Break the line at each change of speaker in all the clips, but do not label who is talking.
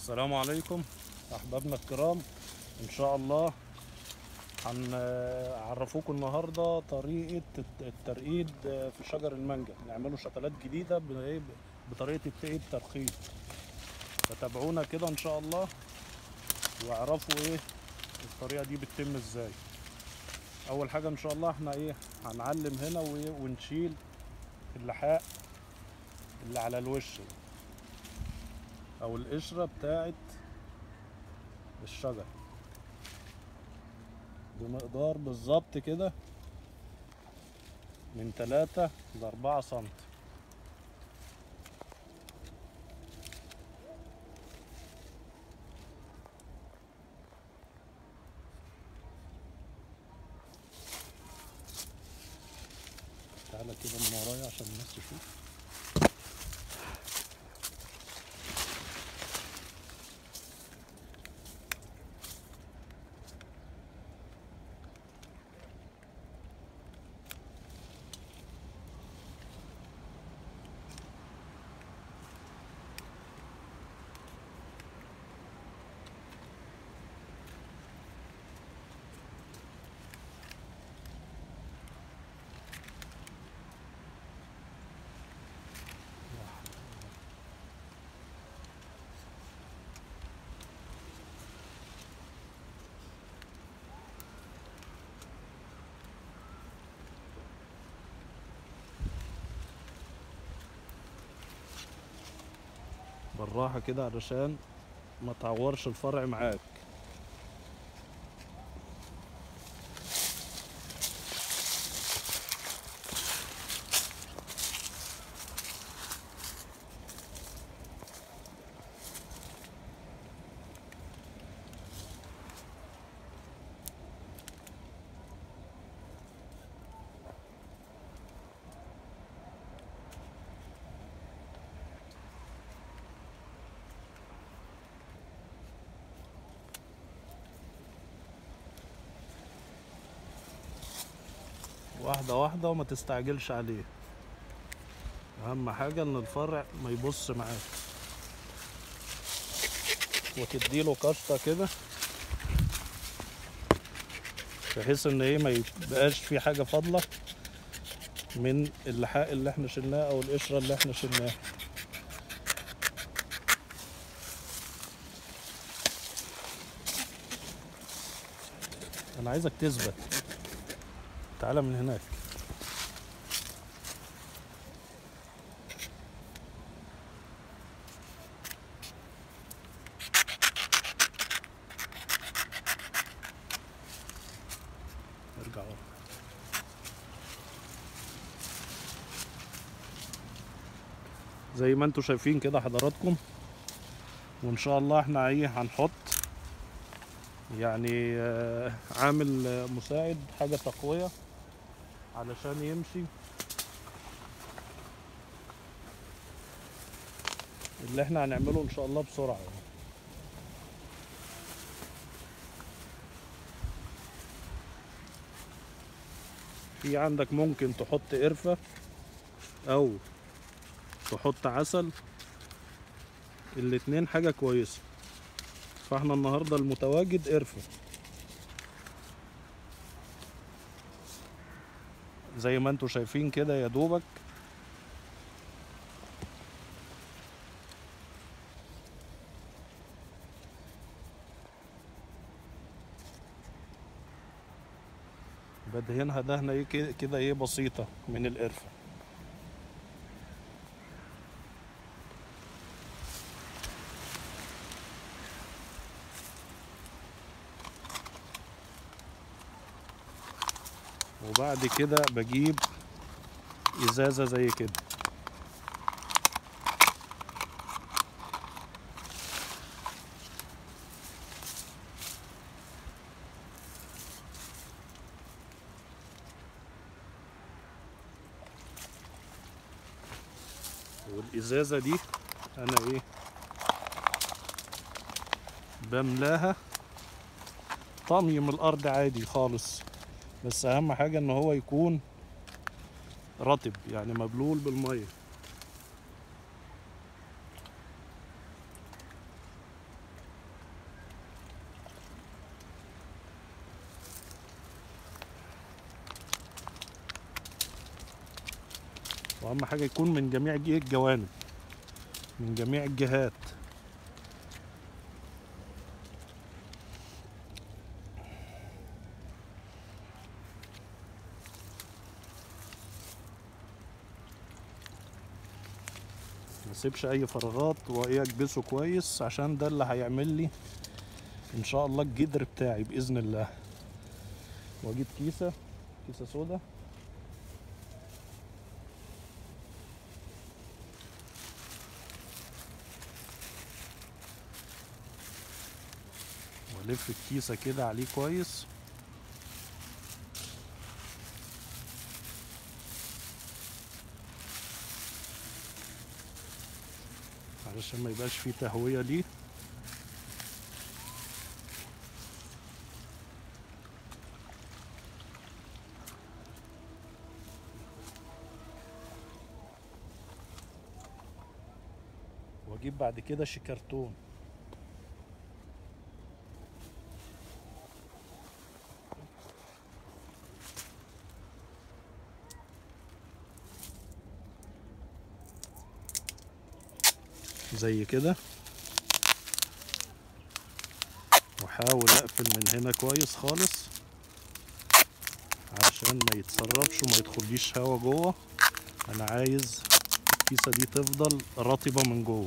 السلام عليكم احبابنا الكرام ان شاء الله هنعرفوكم النهارده طريقه الترقيد في شجر المانجا نعمله شتلات جديده بإيه؟ بطريقه التقييد ترخيص فتابعونا كده ان شاء الله واعرفوا ايه الطريقه دي بتتم ازاي اول حاجه ان شاء الله احنا ايه هنعلم هنا وايه ونشيل اللحاء اللي على الوش او القشره بتاعت الشجر بمقدار بالظبط كده من 3 ل 4 سم تعالى كده من ورايا عشان الناس تشوف بالراحة كده علشان ما تعورش الفرع معاك واحدة واحدة وما تستعجلش عليه أهم حاجة إن الفرع ما يبص معاك وتديله قشطة كده بحيث إن إيه ما يبقاش في حاجة فاضلة من اللحاء اللي إحنا شلناه أو القشرة اللي إحنا شلناها أنا عايزك تثبت تعالى من هناك ارجع ورا زي ما انتم شايفين كده حضراتكم وان شاء الله احنا ايه هنحط يعني آه، عامل آه، مساعد حاجة تقوية علشان يمشي اللي احنا هنعمله ان شاء الله بسرعة يعني. في عندك ممكن تحط قرفة او تحط عسل الاتنين حاجة كويسة فاحنا النهاردة المتواجد قرفة زي ما انتوا شايفين كده يا دوبك بدهنها دهنة ايه كده- كده ايه بسيطة من القرفة وبعد كده بجيب ازازة زي كده والازازة دي انا ايه بملاها طمي من الارض عادي خالص بس اهم حاجه ان هو يكون رطب يعني مبلول بالميه واهم حاجه يكون من جميع الج- الجوانب من جميع الجهات ما اسيبش اي فراغات وايه اكبسه كويس عشان ده اللي هيعمل لي ان شاء الله الجدر بتاعي باذن الله واجيب كيسه كيسه سودا والف الكيسه كده عليه كويس علشان ما يبقاش فيه تهويه ليه واجيب بعد كده شيكرتون زي كده واحاول اقفل من هنا كويس خالص عشان ما يتسربش وما يدخليش هوا جوه انا عايز الكيسه دي تفضل رطبه من جوه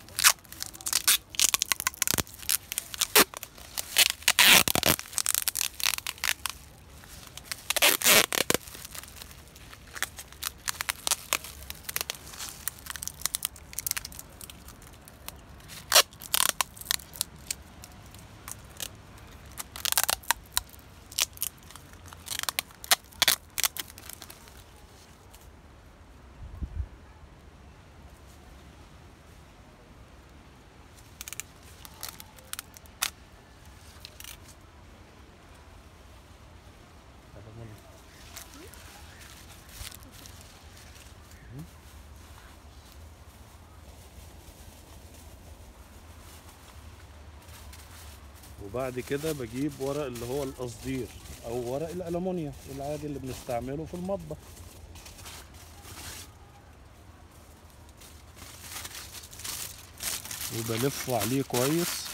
وبعد كده بجيب ورق اللي هو القصدير او ورق الالومنيوم العادي اللي بنستعمله في المطبخ وبلفه عليه كويس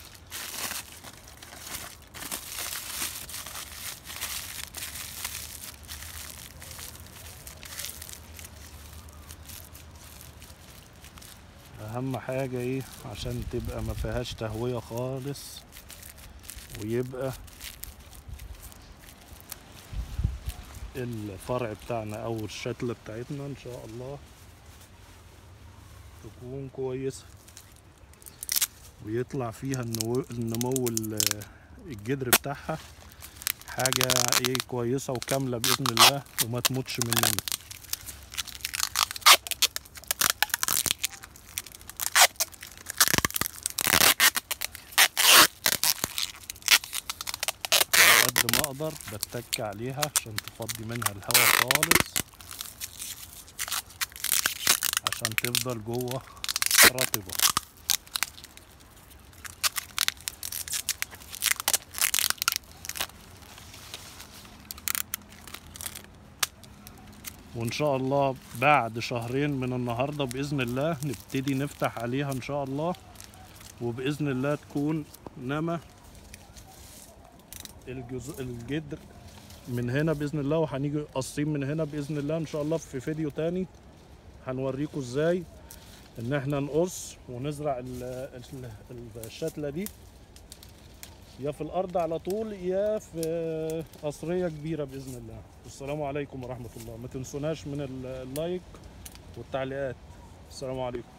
اهم حاجة ايه عشان تبقى ما فيهاش تهوية خالص ويبقى الفرع بتاعنا او الشتلة بتاعتنا ان شاء الله تكون كويسة ويطلع فيها النمو, النمو ال- الجدر بتاعها حاجة ايه كويسة وكاملة بإذن الله وما تموتش مننا على قد ما اقدر بتك عليها عشان تفضي منها الهواء خالص عشان تفضل جوه رطبة وان شاء الله بعد شهرين من النهارده باذن الله نبتدي نفتح عليها ان شاء الله وباذن الله تكون نما الجزء الجدر من هنا باذن الله وهنيجي قاصين من هنا باذن الله ان شاء الله في فيديو تاني هنوريكم ازاي ان احنا نقص ونزرع ال- ال- ال- الشتله دي يا في الارض على طول يا في قصريه كبيره باذن الله والسلام عليكم ورحمه الله ما تنسوناش من ال- اللايك والتعليقات السلام عليكم